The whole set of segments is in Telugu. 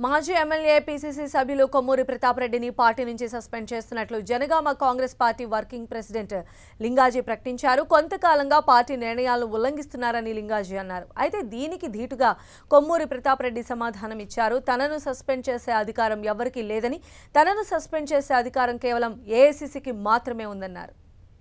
మాజీ ఎమ్మెల్యే పీసీసీ సభ్యులు కొమ్మూరి ప్రతాప్ రెడ్డిని పార్టీ నుంచి సస్పెండ్ చేస్తున్నట్లు Janagama Congress party working president Lingaji ప్రకటించారు కొంతకాలంగా పార్టీ నిర్ణయాలను ఉల్లంఘిస్తున్నారని లింగాజీ అన్నారు అయితే దీనికి ధీటుగా కొమ్మూరి ప్రతాప్ రెడ్డి సమాధానం ఇచ్చారు తనను సస్పెండ్ చేసే అధికారం ఎవరికీ లేదని తనను సస్పెండ్ చేసే అధికారం కేవలం ఏఐసీసీకి మాత్రమే ఉందన్నారు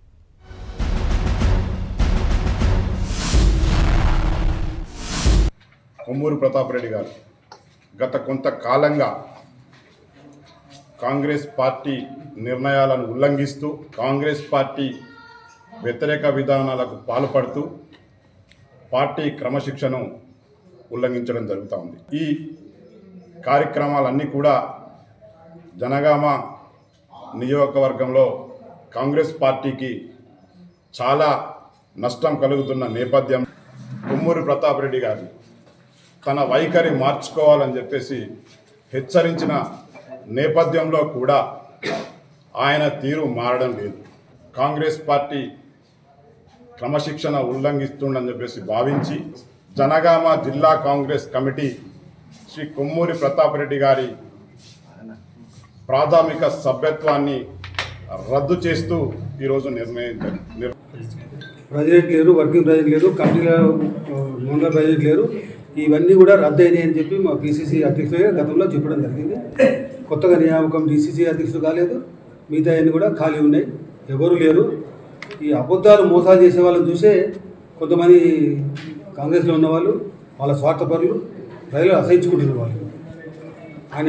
కొమ్మూరు ప్రతాప్ రెడ్డి గారు గత కొంతకాలంగా కాంగ్రెస్ పార్టీ నిర్ణయాలను ఉల్లంఘిస్తూ కాంగ్రెస్ పార్టీ వ్యతిరేక విధానాలకు పాల్పడుతూ పార్టీ క్రమశిక్షను ఉల్లంఘించడం జరుగుతూ ఉంది ఈ కార్యక్రమాలన్నీ కూడా జనగామ నియోజకవర్గంలో కాంగ్రెస్ పార్టీకి చాలా నష్టం కలుగుతున్న నేపథ్యం కొమ్మూరి ప్రతాప్ రెడ్డి గారు తన వైఖరి మార్చుకోవాలని చెప్పేసి హెచ్చరించిన నేపథ్యంలో కూడా ఆయన తీరు మారడం లేదు కాంగ్రెస్ పార్టీ క్రమశిక్షణ ఉల్లంఘిస్తుండని చెప్పేసి భావించి జనగామ జిల్లా కాంగ్రెస్ కమిటీ శ్రీ కొమ్మూరి ప్రతాప్ రెడ్డి గారి ప్రాథమిక సభ్యత్వాన్ని రద్దు చేస్తూ ఈరోజు నిర్ణయం నిర్ ప్రెసిడెంట్ లేరు వర్కింగ్ ప్రెసిడెంట్ లేరు కమిటీలో ఆ, మండల ప్రెసిడెంట్ లేరు ఇవన్నీ కూడా రద్దు అయినాయి అని చెప్పి మా పిసిసి అధ్యక్షులుగా గతంలో చెప్పడం జరిగింది కొత్తగా నియామకం డిసిసి అధ్యక్షుడు కాలేదు మిగతా అన్ని కూడా ఖాళీ ఉన్నాయి ఎవరు లేరు ఈ అబద్ధాలు మోసాలు చేసే వాళ్ళని చూసే కొంతమంది కాంగ్రెస్లో ఉన్నవాళ్ళు వాళ్ళ స్వార్థపరులు ప్రజలు అసహించుకుంటున్న వాళ్ళు ఆయన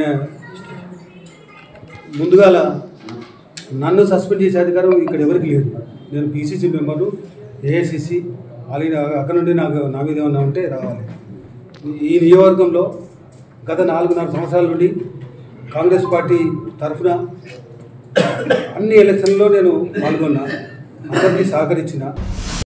ముందుగాల నన్ను సస్పెండ్ చేసే అధికారం ఇక్కడ ఎవరికి లేదు నేను పీసీసీ మెంబరు ఏఐసిసి అలాగే అక్కడ నుండి నాకు నా మీద ఏమన్నా ఉంటే రావాలి ఈ నియోజకవర్గంలో గత నాలుగున్నర సంవత్సరాల నుండి కాంగ్రెస్ పార్టీ తరఫున అన్ని ఎలక్షన్లో నేను పాల్గొన్నా అందరికీ సహకరించిన